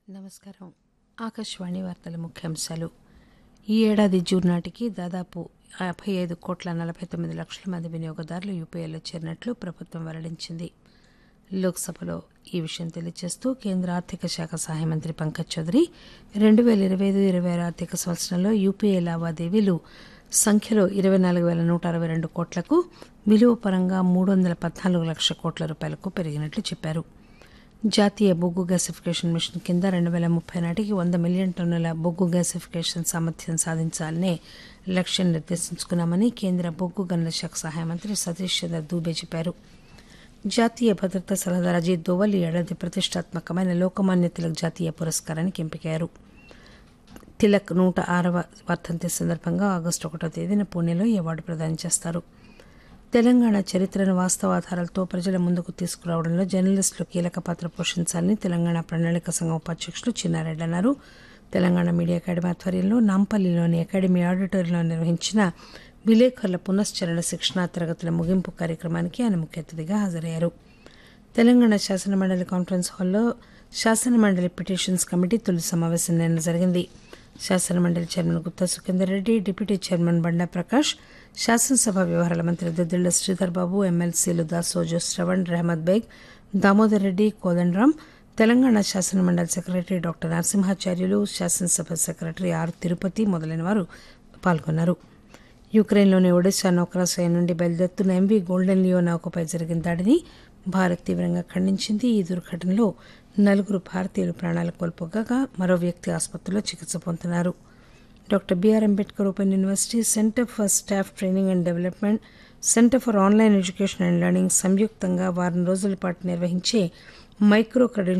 నమస్కారం ఆకాశవాణి వార్తల ముఖ్యాంశాలు ఈ ఏడాది జూన్ నాటికి దాదాపు యాభై ఐదు కోట్ల నలభై తొమ్మిది లక్షల మంది వినియోగదారులు యూపీఐలో చేరినట్లు ప్రభుత్వం వెల్లడించింది లోక్సభలో ఈ విషయం తెలియజేస్తూ కేంద్ర ఆర్థిక శాఖ సహాయ మంత్రి పంకజ్ చౌదరి రెండు వేల ఇరవై ఐదు ఇరవై ఆరు ఆర్థిక సంవత్సరంలో యూపీఐ లావాదేవీలు సంఖ్యలో ఇరవై నాలుగు వేల నూట అరవై రెండు కోట్లకు విలువ పరంగా మూడు వందల పద్నాలుగు లక్షల కోట్ల రూపాయలకు పెరిగినట్లు చెప్పారు జాతీయ బొగ్గు గ్యాసిఫికేషన్ మిషన్ కింద రెండు వేల ముప్పై నాటికి వంద మిలియన్ టన్నుల బొగ్గు గ్యాసిఫికేషన్ సామర్థ్యం సాధించాలనే లక్ష్యం నిర్దేశించుకున్నామని కేంద్ర బొగ్గు గనుల శాఖ సహాయ మంత్రి సతీష్ చంద్ర దూబే చెప్పారు జాతీయ భద్రతా సలహాదారు అజిత్ దోవల్ ఈ ఏడాది ప్రతిష్టాత్మకమైన లోకమాన్య తిలక్ జాతీయ పురస్కారానికి ఎంపికయ్యారు తిలక్ నూట ఆరవ వర్ధంతి సందర్భంగా ఆగస్టు ఒకటో తేదీన పూణేలో ఈ అవార్డు ప్రదానం చేస్తారు తెలంగాణ చరిత్రను వాస్తవాధారాలతో ప్రజల ముందుకు తీసుకురావడంలో జర్నలిస్టులు కీలక పాత్ర పోషించాలని తెలంగాణ ప్రణాళిక సంఘం ఉపాధ్యక్షులు చిన్నారెడ్డి అన్నారు తెలంగాణ మీడియా అకాడమీ ఆధ్వర్యంలో నాంపల్లిలోని అకాడమీ ఆడిటోరియంలో నిర్వహించిన విలేకరుల పునశ్చరణ శిక్షణా తరగతుల ముగింపు కార్యక్రమానికి ఆయన ముఖ్య అతిథిగా హాజరయ్యారు తెలంగాణ శాసనమండలి కాన్ఫరెన్స్ హాల్లో శాసనమండలి పిటిషన్స్ కమిటీ తొలి సమావేశం నిన్న జరిగింది శాసనమండలి chairman Gutta Sukhender Reddy deputy chairman Banda Prakash శాసనసభ వ్యవహారాల మంత్రి దుద్దిళ్ల శ్రీధర్ బాబు ఎమ్మెల్సీలు దాసోజు శ్రవణ్ రెహమద్ బేగ్ దామోదర్ రెడ్డి కోదండరాం తెలంగాణ శాసనమండలి సెక్రటరీ డాక్టర్ నరసింహాచార్యులు శాసనసభ సెక్రటరీ ఆర్ తిరుపతి మొదలైన వారు పాల్గొన్నారు యుక్రెయిన్లోని ఒడిశా నౌకాశ్రయం నుండి బయలుదేరుతున్న ఎంవీ గోల్డెన్ లియో నౌకపై జరిగిన దాడిని భారత్ తీవ్రంగా ఖండించింది ఈ దుర్ఘటనలో నలుగురు భారతీయులు ప్రాణాలు కోల్పోగా మరో వ్యక్తి ఆసుపత్రిలో చికిత్స పొందుతున్నారు doctor B R Ambedkar open university centre for staff training and development centre for online education and learning సంయుక్తంగా వారం రోజుల పాటు నిర్వహించే మైక్రో క్రెడెన్షియల్